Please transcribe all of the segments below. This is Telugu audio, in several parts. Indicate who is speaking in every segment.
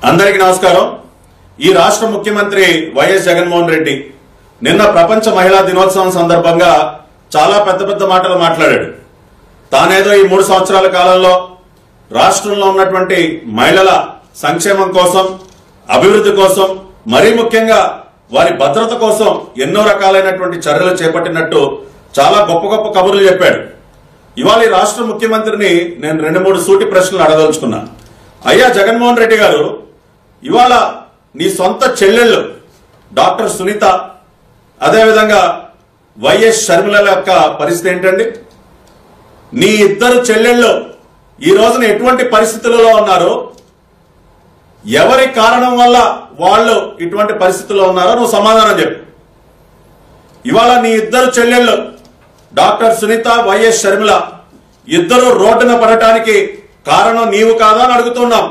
Speaker 1: అందరికీ నమస్కారం ఈ రాష్ట్ర ముఖ్యమంత్రి వైఎస్ జగన్మోహన్ రెడ్డి నిన్న ప్రపంచ మహిళా దినోత్సవం సందర్భంగా చాలా పెద్ద పెద్ద మాటలు మాట్లాడాడు తానేదో ఈ మూడు సంవత్సరాల కాలంలో రాష్ట్రంలో ఉన్నటువంటి మహిళల సంక్షేమం కోసం అభివృద్ధి కోసం మరీ ముఖ్యంగా వారి భద్రత కోసం ఎన్నో రకాలైనటువంటి చర్యలు చేపట్టినట్టు చాలా గొప్ప గొప్ప కబుర్లు చెప్పాడు ఇవాళ ఈ రాష్ట్ర ముఖ్యమంత్రిని నేను రెండు మూడు సూటి ప్రశ్నలు అడగదలుచుకున్నా అయ్యా జగన్మోహన్ రెడ్డి గారు ఇవాళ నీ సొంత చెల్లెళ్ళు డాక్టర్ సునీత అదేవిధంగా వైఎస్ షర్మిల యొక్క పరిస్థితి ఏంటండి నీ ఇద్దరు చెల్లెళ్ళు ఈ రోజున ఎటువంటి పరిస్థితులలో ఉన్నారు ఎవరి కారణం వల్ల వాళ్ళు ఇటువంటి పరిస్థితుల్లో ఉన్నారో నువ్వు సమాధానం చెప్పు ఇవాళ నీ ఇద్దరు చెల్లెళ్ళు డాక్టర్ సునీత వైఎస్ షర్మిల ఇద్దరు రోడ్డున పడటానికి కారణం నీవు కాదా అని అడుగుతున్నాం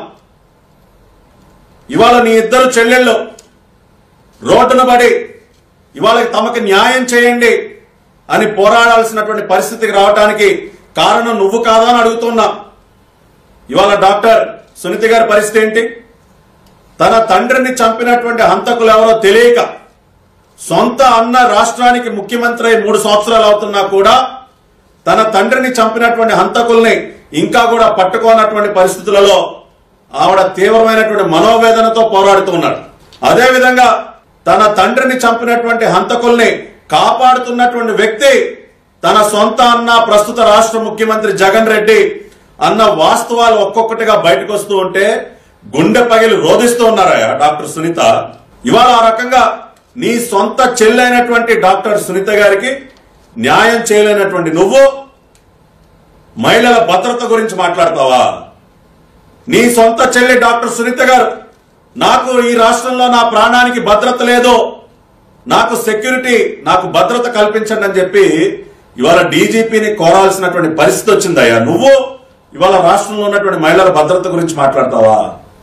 Speaker 1: ఇవాళ నీ ఇద్దరు చెల్లెళ్ళు రోడ్డున పడి ఇవాళ తమకు న్యాయం చేయండి అని పోరాడాల్సినటువంటి పరిస్థితికి రావటానికి కారణం నువ్వు కాదా అని అడుగుతున్నా ఇవాళ డాక్టర్ సునీత గారి పరిస్థితి ఏంటి తన తండ్రిని చంపినటువంటి హంతకులు ఎవరో తెలియక సొంత అన్న రాష్ట్రానికి ముఖ్యమంత్రి అయి మూడు సంవత్సరాలు అవుతున్నా కూడా తన తండ్రిని చంపినటువంటి హంతకుల్ని ఇంకా కూడా పట్టుకోనటువంటి పరిస్థితులలో ఆవిడ తీవ్రమైనటువంటి మనోవేదనతో పోరాడుతూ ఉన్నాడు అదేవిధంగా తన తండ్రిని చంపినటువంటి హంతకుల్ని కాపాడుతున్నటువంటి వ్యక్తి తన సొంత అన్న ప్రస్తుత రాష్ట్ర ముఖ్యమంత్రి జగన్ రెడ్డి అన్న వాస్తవాలు ఒక్కొక్కటిగా బయటకు వస్తూ ఉంటే గుండె పగిలి రోధిస్తూ ఉన్నారయ్యా డాక్టర్ సునీత ఇవాళ ఆ రకంగా నీ సొంత చెల్లైనటువంటి డాక్టర్ సునీత గారికి న్యాయం చేయలేనటువంటి నువ్వు మహిళల భద్రత గురించి మాట్లాడతావా నీ సొంత చెల్లి డాక్టర్ సునీత గారు నాకు ఈ రాష్ట్రంలో నా ప్రాణానికి భద్రత లేదు నాకు సెక్యూరిటీ నాకు భద్రత కల్పించండి అని చెప్పి ఇవాళ డీజీపీని కోరాల్సినటువంటి పరిస్థితి వచ్చిందయ్యా నువ్వు ఇవాళ రాష్ట్రంలో ఉన్నటువంటి మహిళల భద్రత గురించి మాట్లాడతావా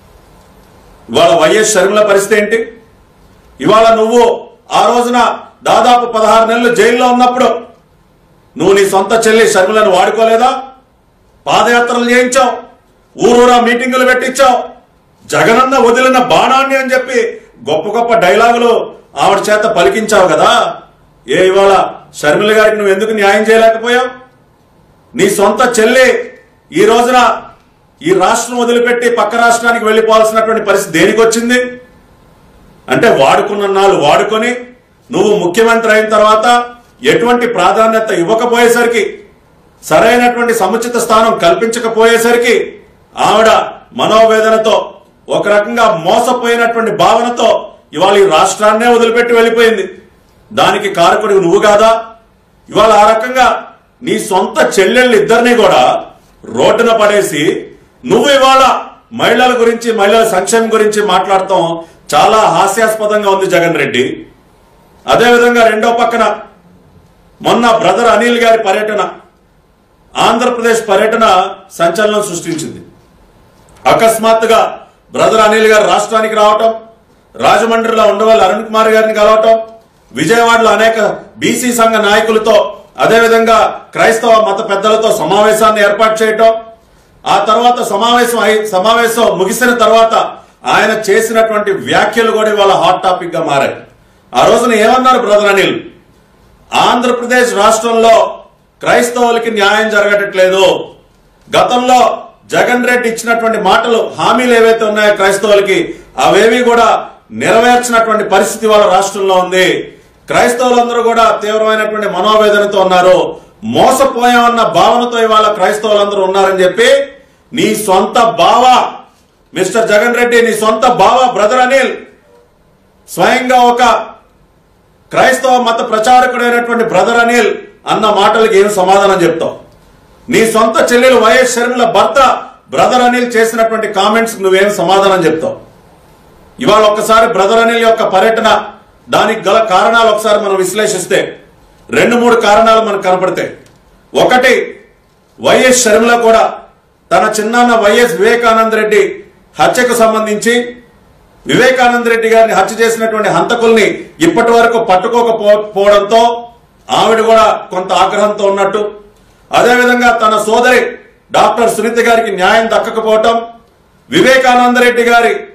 Speaker 1: ఇవాళ వైఎస్ షర్మిల పరిస్థితి ఏంటి ఇవాళ నువ్వు ఆ రోజున దాదాపు పదహారు నెలలు జైల్లో ఉన్నప్పుడు నువ్వు నీ సొంత చెల్లి షర్మిలను వాడుకోలేదా పాదయాత్రలు చేయించావు ఊరూరా మీటింగులు పెట్టించావు జగనన్న వదిలిన బాణాన్ని అని చెప్పి గొప్ప గొప్ప డైలాగులు ఆవిడ చేత పలికించావు కదా ఏ ఇవాళ షర్మిల గారికి నువ్వు ఎందుకు న్యాయం చేయలేకపోయావు నీ సొంత చెల్లి ఈ రోజున ఈ రాష్ట్రం వదిలిపెట్టి పక్క రాష్ట్రానికి వెళ్ళిపోవాల్సినటువంటి పరిస్థితి దేనికి వచ్చింది అంటే వాడుకున్న నాళ్ళు వాడుకొని నువ్వు ముఖ్యమంత్రి అయిన తర్వాత ఎటువంటి ప్రాధాన్యత ఇవ్వకపోయేసరికి సరైనటువంటి సముచిత స్థానం కల్పించకపోయేసరికి ఆవిడ మనోవేదనతో ఒక రకంగా మోసపోయినటువంటి భావనతో ఇవాళ ఈ రాష్ట్రాన్నే వదిలిపెట్టి వెళ్ళిపోయింది దానికి కారకుడు నువ్వు కాదా ఇవాళ ఆ రకంగా నీ సొంత చెల్లెళ్ళు ఇద్దరిని కూడా రోడ్డున పడేసి నువ్వు ఇవాళ మహిళల గురించి మహిళల సంక్షేమం గురించి మాట్లాడటం చాలా హాస్యాస్పదంగా ఉంది జగన్ రెడ్డి అదేవిధంగా రెండో పక్కన మొన్న బ్రదర్ అనిల్ గారి పర్యటన ఆంధ్రప్రదేశ్ పర్యటన సంచలనం సృష్టించింది అకస్మాత్తుగా బ్రదర్ అనిల్ గారు రాష్ట్రానికి రావటం రాజమండ్రిలో ఉండవల్లి అరుణ్ కుమార్ గారిని కలవటం విజయవాడలో అనేక బీసీ సంఘ నాయకులతో అదేవిధంగా క్రైస్తవ మత పెద్దలతో సమావేశాన్ని ఏర్పాటు చేయటం ఆ తర్వాత సమావేశం అయి- సమావేశం ముగిసిన తర్వాత ఆయన చేసినటువంటి వ్యాఖ్యలు కూడా ఇవాళ హాట్ టాపిక్ గా మారాయి ఆ రోజున ఏమన్నారు బ్రదర్ అనిల్ ఆంధ్రప్రదేశ్ రాష్ట్రంలో క్రైస్తవులకి న్యాయం జరగటట్లేదు గతంలో జగన్ రెడ్డి ఇచ్చినటువంటి మాటలు హామీలు ఏవైతే ఉన్నాయో క్రైస్తవులకి అవేవి కూడా నెరవేర్చినటువంటి పరిస్థితి వాళ్ళ రాష్ట్రంలో ఉంది క్రైస్తవులందరూ కూడా తీవ్రమైనటువంటి మనోవేదనతో ఉన్నారు మోసపోయామన్న భావనతో ఇవాళ క్రైస్తవులందరూ ఉన్నారని చెప్పి నీ సొంత బావ మిస్టర్ జగన్ రెడ్డి నీ సొంత బావ బ్రదర్ అనిల్ స్వయంగా ఒక క్రైస్తవ మత ప్రచారకుడైనటువంటి బ్రదర్ అనిల్ అన్న మాటలకి ఏం సమాధానం చెప్తావు నీ సొంత చెల్లెలు వైఎస్ షర్మిల భర్త బ్రదర్ అనిల్ చేసినటువంటి కామెంట్స్ నువ్వేం సమాధానం చెప్తావు ఇవాళ ఒక్కసారి బ్రదర్ అనిల్ యొక్క పర్యటన దానికి గల కారణాలు ఒకసారి మనం విశ్లేషిస్తే రెండు మూడు కారణాలు మనకు కనపడతాయి ఒకటి వైఎస్ షర్మిల కూడా తన చిన్నాన్న వైఎస్ వివేకానంద రెడ్డి హత్యకు సంబంధించి వివేకానంద రెడ్డి గారిని హత్య చేసినటువంటి హంతకుల్ని ఇప్పటి వరకు పట్టుకోకపోవడంతో ఆవిడ కూడా కొంత ఆగ్రహంతో ఉన్నట్టు అదేవిధంగా తన సోదరి డాక్టర్ సునీత గారికి న్యాయం దక్కకపోవటం వివేకానంద రెడ్డి గారి